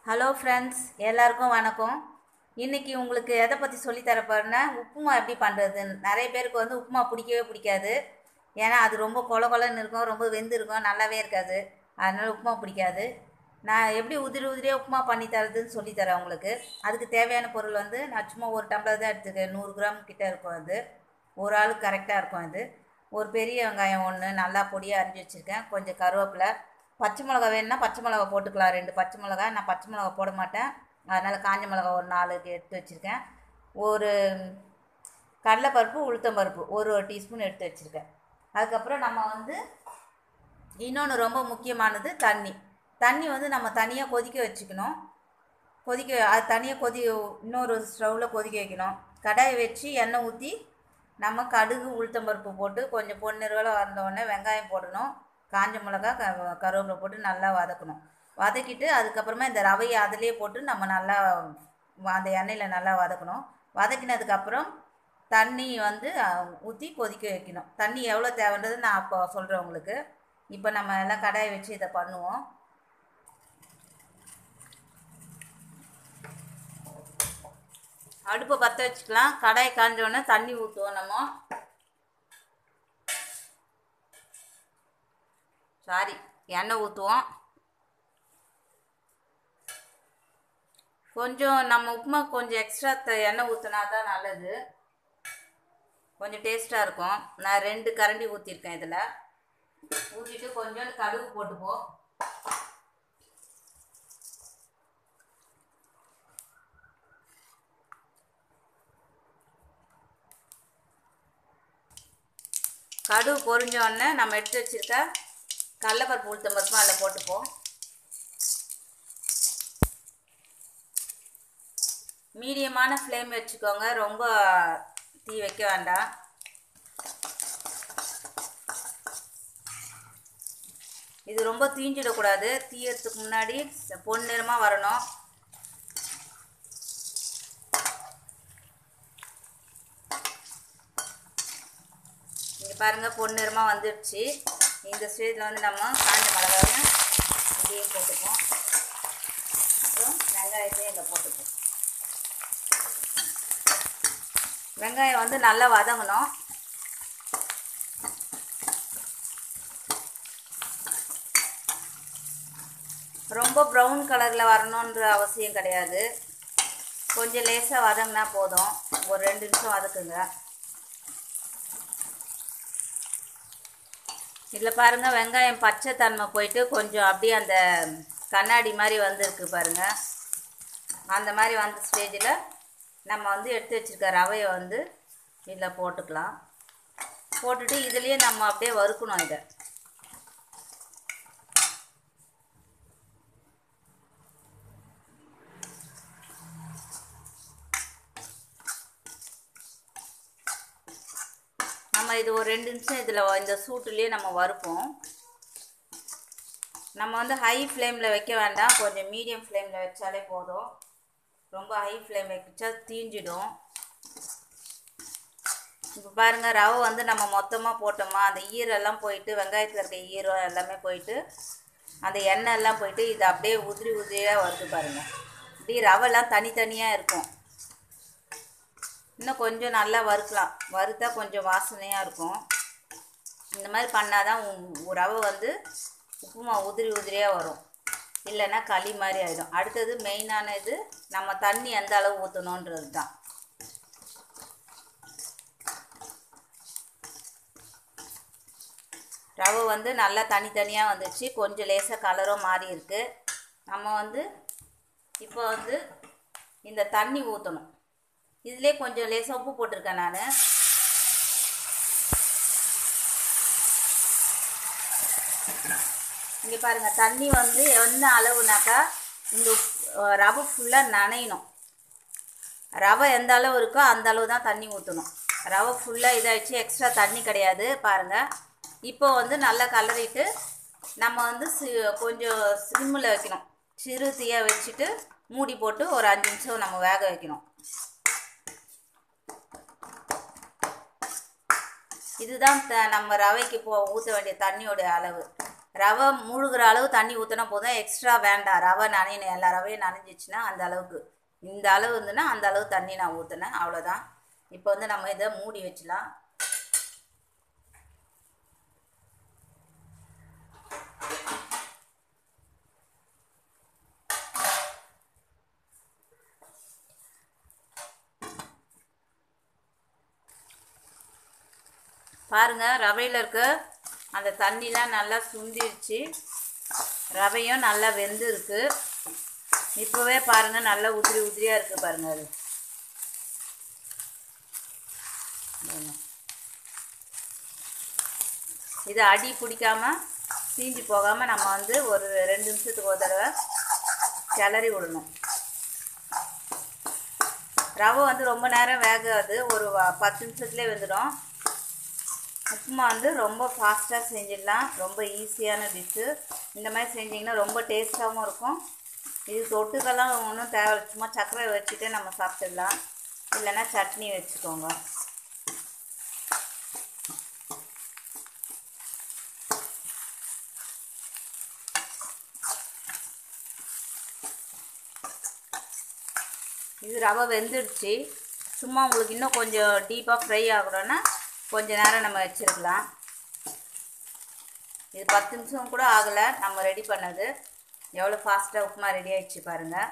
hello friends எல்லாருக்கும் வணக்கம் இன்றைக்கி உங்களுக்கு எதை பற்றி சொல்லித்தர போகிறேன்னா உப்புமா எப்படி பண்ணுறதுன்னு நிறைய பேருக்கு வந்து உப்புமா பிடிக்கவே பிடிக்காது ஏன்னா அது ரொம்ப கொல கொலன்னு இருக்கும் ரொம்ப வெந்து இருக்கும் நல்லாவே இருக்காது அதனால் உப்புமா பிடிக்காது நான் எப்படி உதிரி உதிரியாக உப்புமா பண்ணி தரதுன்னு சொல்லித்தரேன் உங்களுக்கு அதுக்கு தேவையான பொருள் வந்து நான் சும்மா ஒரு டம்ளர் தான் எடுத்துக்கேன் நூறு கிராம் கிட்ட இருக்கும் அது ஒரு ஆளுக்கு கரெக்டாக இருக்கும் அது ஒரு பெரிய வெங்காயம் ஒன்று நல்லா பொடியாக அரிஞ்சு வச்சுருக்கேன் கொஞ்சம் கருவேப்பிலை பச்சை மிளகா வேணும்னா பச்சை மிளகா போட்டுக்கலாம் ரெண்டு பச்சை மிளகா நான் பச்சை மிளகா போட மாட்டேன் அதனால் காஞ்ச மிளகா ஒரு நாலு எடுத்து வச்சுருக்கேன் ஒரு கடலைப்பருப்பு உளுத்தம்பருப்பு ஒரு டீஸ்பூன் எடுத்து வச்சுருக்கேன் அதுக்கப்புறம் நம்ம வந்து இன்னொன்று ரொம்ப முக்கியமானது தண்ணி தண்ணி வந்து நம்ம தனியாக கொதிக்க வச்சுக்கணும் கொதிக்க அது தனியாக கொதி இன்னொரு ஸ்டவ்வில் கொதிக்க வைக்கணும் கடாயை வச்சு எண்ணெய் ஊற்றி நம்ம கடுகு உளுத்தம்பருப்பு போட்டு கொஞ்சம் பொன்னிறவில் வந்தோடனே வெங்காயம் போடணும் காஞ்ச மிளகா க கருவேப்பிலை போட்டு நல்லா வதக்கணும் வதக்கிட்டு அதுக்கப்புறமா இந்த ரவையை அதிலே போட்டு நம்ம நல்லா அந்த எண்ணெயில் நல்லா வதக்கணும் வதக்கினதுக்கப்புறம் தண்ணி வந்து ஊற்றி கொதிக்க வைக்கணும் தண்ணி எவ்வளோ தேவைன்றது நான் அப்போ சொல்கிறேன் உங்களுக்கு இப்போ நம்ம எல்லாம் கடாயை வச்சு இதை பண்ணுவோம் அடுப்பை பற்ற வச்சுக்கலாம் கடாய் காஞ்சோடனே தண்ணி ஊற்றுவோம் நம்ம சாரி எண்ணெய் ஊற்றுவோம் கொஞ்சம் நம்ம உப்புமா கொஞ்சம் எக்ஸ்ட்ரா த எண்ணெய் ஊற்றினா தான் நல்லது கொஞ்சம் டேஸ்ட்டாக இருக்கும் நான் ரெண்டு கரண்டி ஊற்றிருக்கேன் இதில் ஊற்றிட்டு கொஞ்சம் கடுகு போட்டுப்போம் கடுகு பொரிஞ்ச உடனே நம்ம எடுத்து வச்சுருக்க கடலப்பருப்பு உளுத்தம்பருப்பும் அதில் போட்டுப்போம் மீடியமான ஃப்ளேம் வச்சுக்கோங்க ரொம்ப தீ வைக்க வேண்டாம் இது ரொம்ப தீஞ்சிடக்கூடாது தீயறதுக்கு முன்னாடி பொன்னிறமாக வரணும் இங்கே பாருங்கள் பொன்னிறமாக வந்துடுச்சு இந்த ஸ்டேஜில் வந்து நம்ம காஞ்ச மிளகாயும் இதையும் போட்டுப்போம் அப்புறம் வெங்காயத்தையும் இதில் போட்டுப்போம் வெங்காயம் வந்து நல்லா வதங்கணும் ரொம்ப ப்ரௌன் கலரில் வரணுன்ற அவசியம் கிடையாது கொஞ்சம் லேசாக வதங்கினா போதும் ஒரு ரெண்டு நிமிஷம் வதக்குங்க இதில் பாருங்கள் வெங்காயம் பச்சை தன்மை போயிட்டு கொஞ்சம் அப்படியே அந்த கண்ணாடி மாதிரி வந்திருக்கு பாருங்கள் அந்த மாதிரி வந்த ஸ்டேஜில் நம்ம வந்து எடுத்து வச்சுருக்க ரவையை வந்து இதில் போட்டுக்கலாம் போட்டுட்டு இதுலேயே நம்ம அப்படியே வறுக்கணும் இதை நம்ம இது ஒரு ரெண்டு நிமிஷம் இதில் இந்த சூட்டுலேயே நம்ம வறுப்போம் நம்ம வந்து ஹை ஃப்ளேமில் வைக்க வேண்டாம் கொஞ்சம் மீடியம் ஃப்ளேமில் வச்சாலே போதும் ரொம்ப ஹை ஃப்ளேம் வச்சா தீஞ்சிடும் இப்போ பாருங்கள் ரவை வந்து நம்ம மொத்தமாக போட்டோமா அந்த ஈரெல்லாம் போயிட்டு வெங்காயத்தில் இருக்க ஈரம் எல்லாமே போயிட்டு அந்த எண்ணெய் எல்லாம் போயிட்டு இது அப்படியே உதிரி உதிரியாக வருது பாருங்கள் இப்படி ரவைலாம் தனித்தனியாக இருக்கும் இன்னும் கொஞ்சம் நல்லா வறுக்கலாம் வறுத்தா கொஞ்சம் வாசனையாக இருக்கும் இந்த மாதிரி பண்ணால் தான் ரவை வந்து உப்புமா உதிரி உதிரியாக வரும் இல்லைன்னா களி மாதிரி ஆகிடும் அடுத்தது மெயினான இது நம்ம தண்ணி எந்த அளவு ஊற்றணுன்றது தான் ரவை வந்து நல்லா தனித்தனியாக வந்துச்சு கொஞ்சம் லேசாக கலரும் மாறி இருக்குது நம்ம வந்து இப்போ வந்து இந்த தண்ணி ஊற்றணும் இதிலே கொஞ்சம் லேசாக உப்பு போட்டிருக்கேன் நான் இங்கே பாருங்கள் தண்ணி வந்து என்ன அளவுனாக்கா இந்த ரவை ஃபுல்லாக நனையணும் ரவை எந்த அளவு இருக்கோ அந்த அளவு தான் தண்ணி ஊற்றணும் ரவை ஃபுல்லாக இதாகிடுச்சு எக்ஸ்ட்ரா தண்ணி கிடையாது பாருங்கள் இப்போ வந்து நல்லா கலரிட்டு நம்ம வந்து சி கொஞ்சம் சிம்மில் வைக்கணும் சிறு தீயாக வச்சுட்டு மூடி போட்டு ஒரு அஞ்சு நிமிஷம் நம்ம வேக வைக்கணும் இதுதான் த நம்ம ரவைக்கு போ ஊற்ற வேண்டிய தண்ணியோட அளவு ரவை மூழ்கிற அளவு தண்ணி ஊற்றினா போதும் எக்ஸ்ட்ரா வேண்டாம் ரவை நனையணும் எல்லா ரவையும் நனைஞ்சிச்சுன்னா அந்த அளவுக்கு இந்த அளவு இருந்துன்னா அந்த அளவு தண்ணி நான் ஊற்றினேன் அவ்வளோதான் இப்போ வந்து நம்ம இதை மூடி வச்சலாம் பாருங்கள் ரவையில் இருக்க அந்த தண்ணிலாம் நல்லா சுண்டிடுச்சு ரவையும் நல்லா வெந்து இருக்கு இப்போவே பாருங்கள் நல்லா உதிரி உதிரியாக இருக்குது பாருங்கள் அது இது அடி பிடிக்காம தீஞ்சு போகாமல் நம்ம வந்து ஒரு ரெண்டு நிமிஷத்துக்கு ஒரு தடவை கிளறி விடணும் ரவை வந்து ரொம்ப நேரம் வேகாது ஒரு வ- பத்து நிமிஷத்துலேயே வெந்துடும் உப்புமா வந்து ரொம்ப ஃபாஸ்ட்டாக செஞ்சிடலாம் ரொம்ப ஈஸியான டிஷ்ஷு இந்த மாதிரி செஞ்சிங்கன்னா ரொம்ப டேஸ்ட்டாகவும் இருக்கும் இது தொட்டுக்கெல்லாம் ஒன்றும் தேவை சும்மா சர்க்கரை வச்சுட்டு நம்ம சாப்பிட்டுடலாம் இல்லைன்னா சட்னி வச்சுக்கோங்க இது ரவை வெந்துடுச்சு சும்மா உங்களுக்கு இன்னும் கொஞ்சம் டீப்பாக ஃப்ரை ஆகணும்னா கொஞ்ச நேரம் நம்ம வச்சுருக்கலாம் இது பத்து நிமிஷம் கூட ஆகலை நம்ம ரெடி பண்ணது எவ்வளோ ஃபாஸ்ட்டாக உப்புமா ரெடி ஆயிடுச்சு பாருங்கள்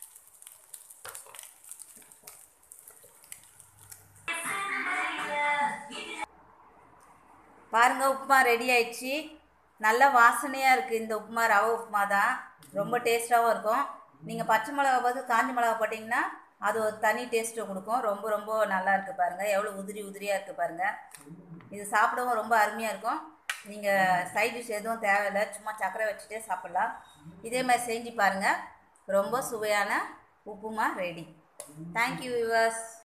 பாருங்க உப்புமா ரெடி ஆயிடுச்சு நல்ல வாசனையாக இருக்குது இந்த உப்புமா ரவை உப்புமா தான் ரொம்ப டேஸ்ட்டாகவும் இருக்கும் நீங்கள் பச்சை மிளகா பார்த்து காஞ்ச மிளகா போட்டிங்கன்னா அது ஒரு தனி டேஸ்ட்டை கொடுக்கும் ரொம்ப ரொம்ப நல்லா இருக்குது பாருங்கள் எவ்வளோ உதிரி உதிரியாக இருக்குது பாருங்கள் இது சாப்பிடவும் ரொம்ப அருமையாக இருக்கும் நீங்கள் சைட் டிஷ் எதுவும் தேவையில்லை சும்மா சர்க்கரை வச்சுட்டே சாப்பிட்லாம் இதே மாதிரி செஞ்சு பாருங்கள் ரொம்ப சுவையான உப்புமா ரெடி தேங்க்யூ வியூவர்ஸ்